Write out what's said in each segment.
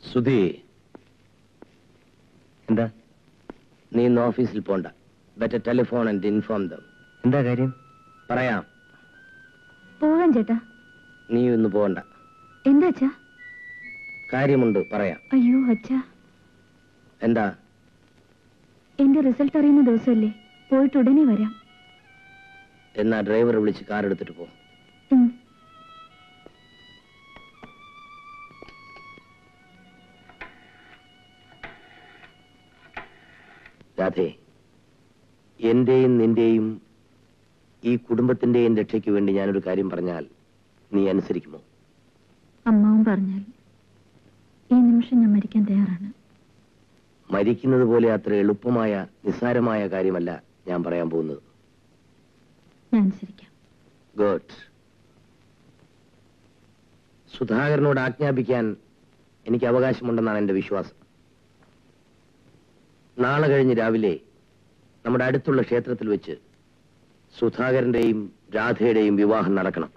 സുധി എന്താ നീ ഇന്ന് ഓഫീസിൽ പോണ്ട better telephone and inform them എന്താ കാര്യം പറയാം പോകാൻ ചേട്ടാ നീ ഇന്ന് പോകണ്ട എന്താ അച്ഛാ കാര്യമുണ്ട് പറയാം അയ്യോ അച്ഛാ എന്താ എന്റെ റിസൾട്ട് അറിയുന്ന ദിവസമല്ലേ പോയിട്ട് ഉടനെ വരാം എന്നാ ഡ്രൈവറെ വിളിച്ച് കാർ എടുത്തിട്ട് പോ ഉം. രാധേ എന്റെയും നിന്റെയും ഈ കുടുംബത്തിന്റെയും രക്ഷയ്ക്ക് വേണ്ടി ഞാനൊരു കാര്യം പറഞ്ഞാൽ നീ അനുസരിക്കുമോ അമ്മാവും പറഞ്ഞാൽ ഈ നിമിഷം ഞാൻ മരിക്കാൻ തയ്യാറാണ് മരിക്കുന്നത് പോലെ അത്ര എളുപ്പമായ നിസ്സാരമായ കാര്യമല്ല ഞാൻ പറയാൻ പോകുന്നത് ഞാൻ അനുസരിക്കാം ഗുഡ് സുധാകരനോട് ആജ്ഞാപിക്കാൻ എനിക്ക് അവകാശമുണ്ടെന്നാണ് എന്റെ വിശ്വാസം നാളെ കഴിഞ്ഞ് രാവിലെ നമ്മുടെ അടുത്തുള്ള ക്ഷേത്രത്തിൽ വെച്ച് സുധാകരന്റെയും രാധയുടെയും വിവാഹം നടക്കണം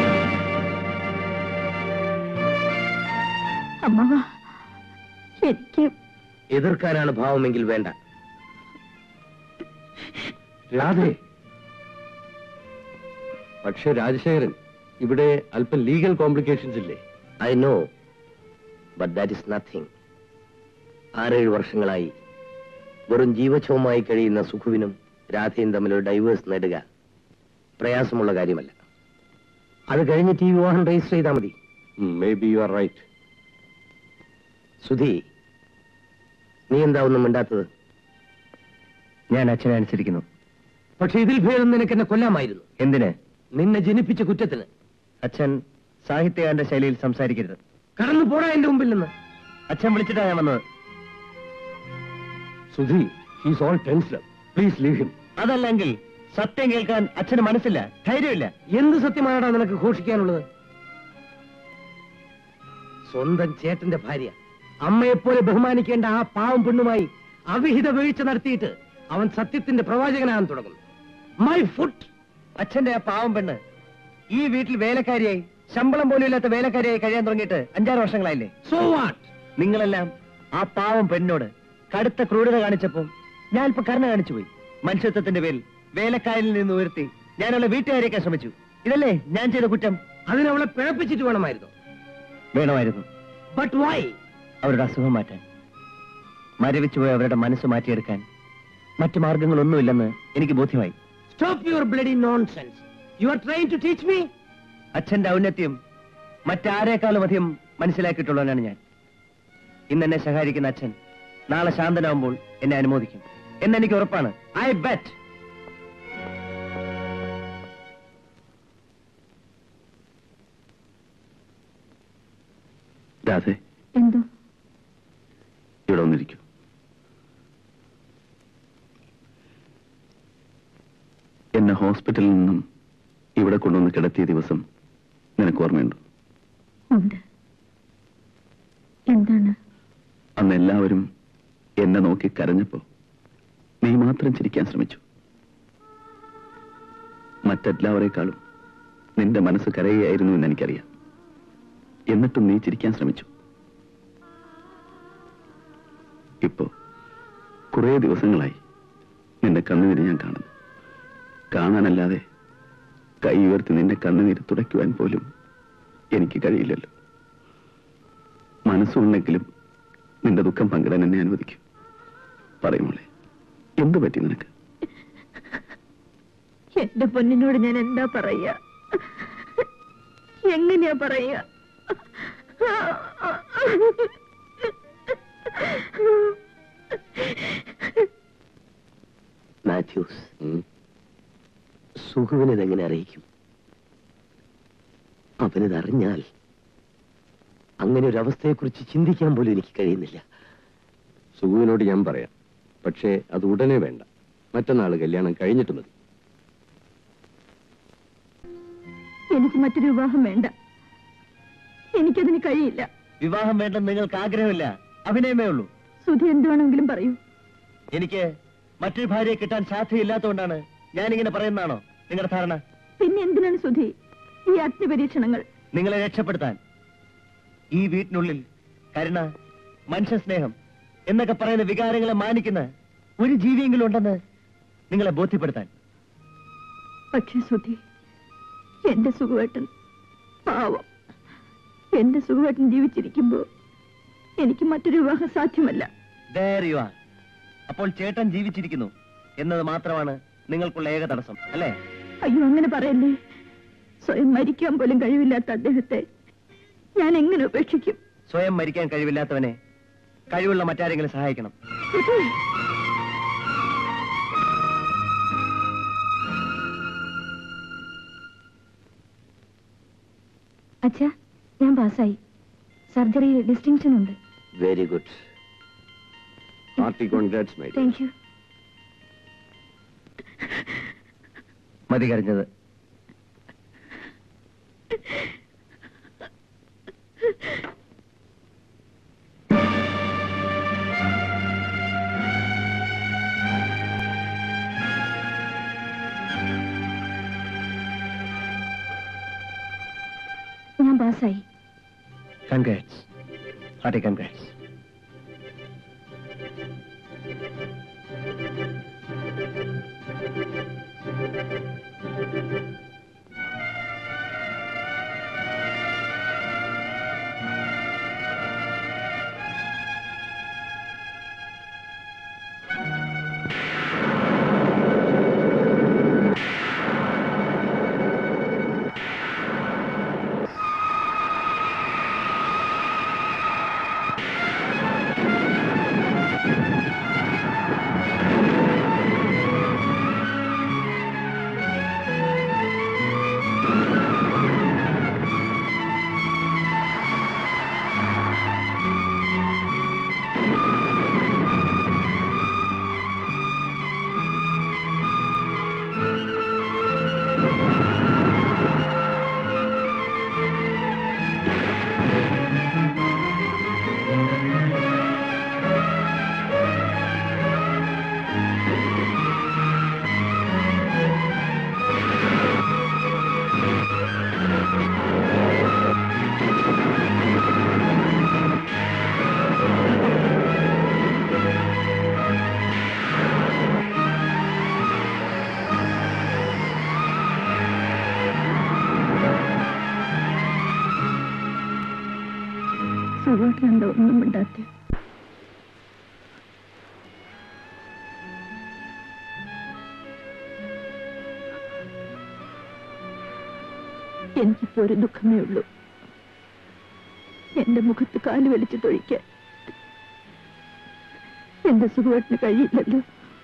അമ്മാവ എനിക്ക് എതിർക്കാനാണ് ഭാവമെങ്കിൽ വേണ്ട രാധേ പക്ഷെ രാജശേഖരൻ ഇവിടെ അല്പം ലീഗൽ കോംപ്ലിക്കേഷൻസ് ഇല്ലേ I know but that is nothing ആറേഴ് വർഷങ്ങളായി വെറും ജീവച്ഛവമായി കഴിയുന്ന സുഖുവിനും രാധയും തമ്മിലൊരു ഡൈവേഴ്സ് നേടുക പ്രയാസമുള്ള കാര്യമല്ല അത് കഴിഞ്ഞിട്ട് ഈ വിവാഹം രജിസ്റ്റർ ചെയ്താൽ മതി maybe you are right Sudhi നീ എന്താ ഒന്നും മിണ്ടാത്തത് ഞാൻ അച്ഛനെ അനുസരിക്കുന്നു പക്ഷെ ഇതിൽ ഭേദം നിനക്ക് എന്നെ കൊല്ലാമായിരുന്നു എന്തിന് നിന്നെ ജനിപ്പിച്ച കുറ്റത്തിന് അച്ഛൻ സാഹിത്യകാരന്റെ ശൈലിയിൽ സംസാരിക്കരുത് കടന്നു പോടാ എന്റെ മുമ്പിൽ നിന്ന് അച്ഛൻ വിളിച്ചിട്ടാ ഞാൻ വന്നത് Sudhi he's all tensed please leave him അതല്ലെങ്കിൽ സത്യം കേൾക്കാൻ അച്ഛന് മനസ്സില്ല ധൈര്യമില്ല എന്ത് സത്യമാണടാ നിനക്ക് ഘോഷിക്കാനുള്ളത് സ്വന്തം ചേട്ടന്റെ ഭാര്യ അമ്മയെപ്പോലെ ബഹുമാനിക്കേണ്ട ആ പാവം പെണ്ണുമായി അവിഹിത വീഴ്ച നടത്തിയിട്ട് അവൻ സത്യത്തിന്റെ പ്രവാചകനാകാൻ തുടങ്ങുന്നു മൈ ഫുഡ് അച്ഛന്റെ ആ പാവം പെണ്ണ് ഈ വീട്ടിൽ വേലക്കാരിയായി ശമ്പളം പോലും ഇല്ലാത്ത വേലക്കാരിയായി കഴിയാൻ തുടങ്ങിയിട്ട് അഞ്ചാറ് വർഷങ്ങളായില്ലേ സോ വാട്ട് നിങ്ങളെല്ലാം ആ പാവം പെണ്ണോട് കടുത്ത ക്രൂരത കാണിച്ചപ്പോൾ ഞാൻ ഇപ്പൊ കരുണ കാണിച്ചു പോയി മനുഷ്യത്വത്തിന്റെ പേരിൽ വേലക്കാരിൽ നിന്ന് ഉയർത്തി ഞാൻ അവളെ വീട്ടുകാരിയേക്കാൻ ശ്രമിച്ചു ഇതല്ലേ ഞാൻ ചെയ്ത കുറ്റം അതിനവളെ പിഴപ്പിച്ചിട്ട് വേണമായിരുന്നു വേണമായിരുന്നു ബട്ട് വൈ അവരുടെ അസുഖം മാറ്റാൻ മരവിച്ചു പോയി അവരുടെ മനസ്സ് മാറ്റിയെടുക്കാൻ മറ്റു മാർഗങ്ങളൊന്നുമില്ലെന്ന് എനിക്ക് ബോധ്യമായി stop your bloody nonsense you are trying to teach me അച്ഛന്റെ ഔന്നത്യം മറ്റാരേക്കാളും അധികം മനസ്സിലാക്കിയിട്ടുള്ളവനാണ് ഞാൻ ഇന്ന് എന്നെ സഹായിക്കുന്ന അച്ഛൻ നാളെ ശാന്തനാവുമ്പോൾ എന്നെ അനുമോദിക്കും എന്നെനിക്ക് ഉറപ്പാണ് ഐ ബെറ്റ് രാധേ എന്തോ ഇവിടെ വന്നിരിക്കൂ എന്നെ ഹോസ്പിറ്റലിൽ നിന്നും ഇവിടെ കൊണ്ടുവന്ന് കിടത്തിയ ദിവസം നിനക്ക് ഓർമ്മയുണ്ടോ ഉണ്ട് എന്താണ് അന്ന് എല്ലാവരും എന്നെ നോക്കി കരഞ്ഞപ്പോ നീ മാത്രം ചിരിക്കാൻ ശ്രമിച്ചു മറ്റെല്ലാവരെക്കാളും നിന്റെ മനസ്സ് കരയുകയായിരുന്നു എന്ന് എനിക്കറിയാം എന്നിട്ടും നീ ചിരിക്കാൻ ശ്രമിച്ചു ഇപ്പോ കുറേ ദിവസങ്ങളായി നിന്റെ കണ്ണുനീര് ഞാൻ കാണുന്നു കാണാനല്ലാതെ കൈ ഉയർത്തി നിന്റെ കണ്ണുനീര് തുടയ്ക്കുവാൻ പോലും എനിക്ക് കഴിയില്ലല്ലോ മനസ്സുണ്ടെങ്കിലും നിന്റെ ദുഃഖം പങ്കിടാൻ എന്നെ അനുവദിക്കും പറയുമോളെ എന്തു പറ്റി നിനക്ക് എന്റെ പൊന്നിനോട് ഞാൻ എന്താ പറയാ എങ്ങനെയാ പറയാ മാത്യൂസ് സുഖുവിനെ ഇതെങ്ങനെ അറിയിക്കും അവനിതറിഞ്ഞാൽ അങ്ങനെ ഒരു അവസ്ഥയെക്കുറിച്ച് ചിന്തിക്കാൻ പോലും എനിക്ക് കഴിയുന്നില്ല സുഖുവിനോട് ഞാൻ പറയാം പക്ഷേ അത് ഉടനെ വേണ്ട മറ്റന്നാൾ കല്യാണം കഴിഞ്ഞിട്ട് മതി എനിക്ക് മറ്റൊരു വിവാഹം വേണ്ട എനിക്കതിന് കഴിയില്ല വിവാഹം വേണ്ടെന്ന് നിങ്ങൾക്ക് ആഗ്രഹമില്ല അഭിനയമേ ഉള്ളൂ സുധി എന്ത് വേണമെങ്കിലും പറയൂ എനിക്ക് മറ്റൊരു ഭാര്യയെ കിട്ടാൻ സാധ്യതയില്ലാത്തതുകൊണ്ടാണ് ഞാനിങ്ങനെ പറയുന്നതാണോ നിങ്ങളുടെ ധാരണ പിന്നെ എന്തിനാണ് സുധി ഈ അഗ്നിപരീക്ഷണങ്ങൾ നിങ്ങളെ രക്ഷപ്പെടുത്താൻ ഈ വീട്ടിനുള്ളിൽ കരുണ മനുഷ്യ സ്നേഹം എന്നൊക്കെ പറയുന്ന വികാരങ്ങളെ മാനിക്കുന്ന ഒരു ജീവിയെങ്കിലും ഉണ്ടെന്ന് നിങ്ങളെ ബോധ്യപ്പെടുത്താൻ പക്ഷേ സുധി എന്റെ സുഖവേട്ടൻ പാവം എന്റെ സുഖവേട്ടൻ ജീവിച്ചിരിക്കുമ്പോ എനിക്ക് മറ്റൊരു വിവാഹം സാധ്യമല്ല There you are. അപ്പോൾ ചേട്ടൻ ജീവിച്ചിരിക്കുന്നു എന്നത് മാത്രമാണ് നിങ്ങൾക്കുള്ള ഏക തടസ്സം അല്ലേ അയ്യോ അങ്ങനെ പറയല്ലേ സ്വയം മരിക്കാൻ പോലും കഴിവില്ലാത്ത അദ്ദേഹത്തെ ഞാൻ എങ്ങനെ ഉപേക്ഷിക്കും സ്വയം മരിക്കാൻ കഴിവില്ലാത്തവനെ കഴിവുള്ള മറ്റാരെങ്കിലും സഹായിക്കണം സുധി, അച്ഛാ ഞാൻ പാസ്സായി സർജറിയിൽ ഡിസ്റ്റിങ്ഷൻ ഉണ്ട് very good hearty congrats my thank you മതി കരഞ്ഞത് ഞാൻ പാസ്സായി കൺഗ്രാറ്റ്സ് ഹാർട്ടി കൺഗ്രാറ്റ്സ് സുഖവേട്ടൻ എന്താ ഒന്നും മിണ്ടാത്തെ എനിക്കിപ്പോ ഒരു ദുഃഖമേ ഉള്ളൂ എന്റെ മുഖത്ത് കാല് വലിച്ചു തൊഴിക്കാൻ എന്റെ സുഖവേട്ടന് കഴിയില്ലല്ലോ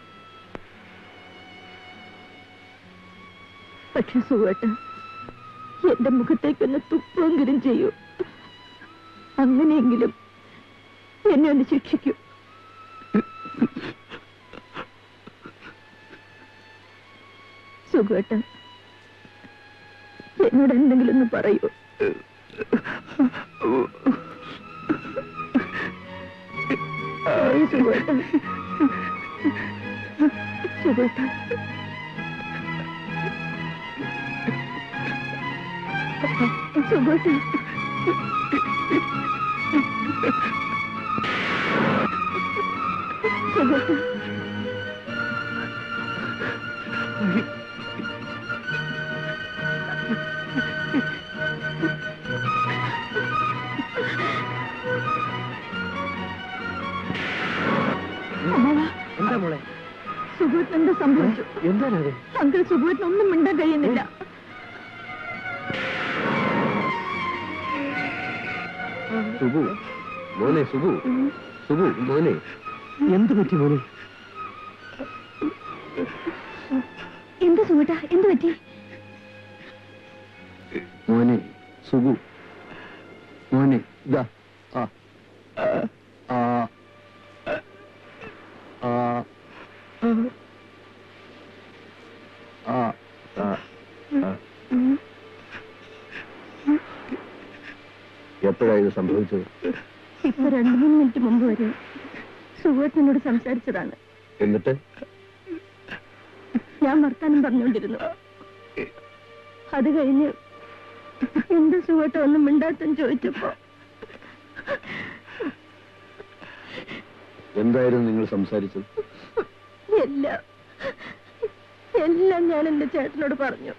പക്ഷെ സുഖവേട്ട എന്റെ മുഖത്തേക്കൊന്ന് തുപ്പെങ്കിലും ചെയ്യൂ അങ്ങനെയെങ്കിലും എന്നെ ഒന്ന് ശിക്ഷിക്കൂ സുഖേട്ട എന്നോട് എന്തെങ്കിലും ഒന്ന് പറയൂ പറയൂ സുഖേട്ട സുഖേട്ട സുഖേട്ട സുഖേട്ട അമ്മാവാ, എന്താ മോളെ സുഖേട്ടൻ എന്താ സംഭവിച്ചു എന്താണത് അങ്കിൾ സുഖേട്ടൻ ഒന്നും മിണ്ടാൻ കഴിയുന്നില്ല സുബു മോനെ സുബു സുബു മോനെ എന്ത് പറ്റി മോനെ എന്താ സുഖട്ടാ എന്ത് പറ്റി മോനെ സുബു മോനെ ഇതാ ആ ആ ആ ആ ആ എപ്പോഴാണ് ഇത് സംഭവിച്ചത് ഇപ്പൊ രണ്ടു മൂന്ന് മിനിറ്റ് മുമ്പ് വരെ സുഖേട്ടനോട് സംസാരിച്ചതാണ് എന്നിട്ട് ഞാൻ വർത്താനം പറഞ്ഞുകൊണ്ടിരുന്നു അത് കഴിഞ്ഞ് എന്താ സുഖേട്ട ഒന്നും മിണ്ടാത്തെന്ന് ചോദിച്ചപ്പോ എന്തായിരുന്നു നിങ്ങൾ സംസാരിച്ചത് എല്ലാം എല്ലാം ഞാൻ എന്റെ ചേട്ടനോട് പറഞ്ഞു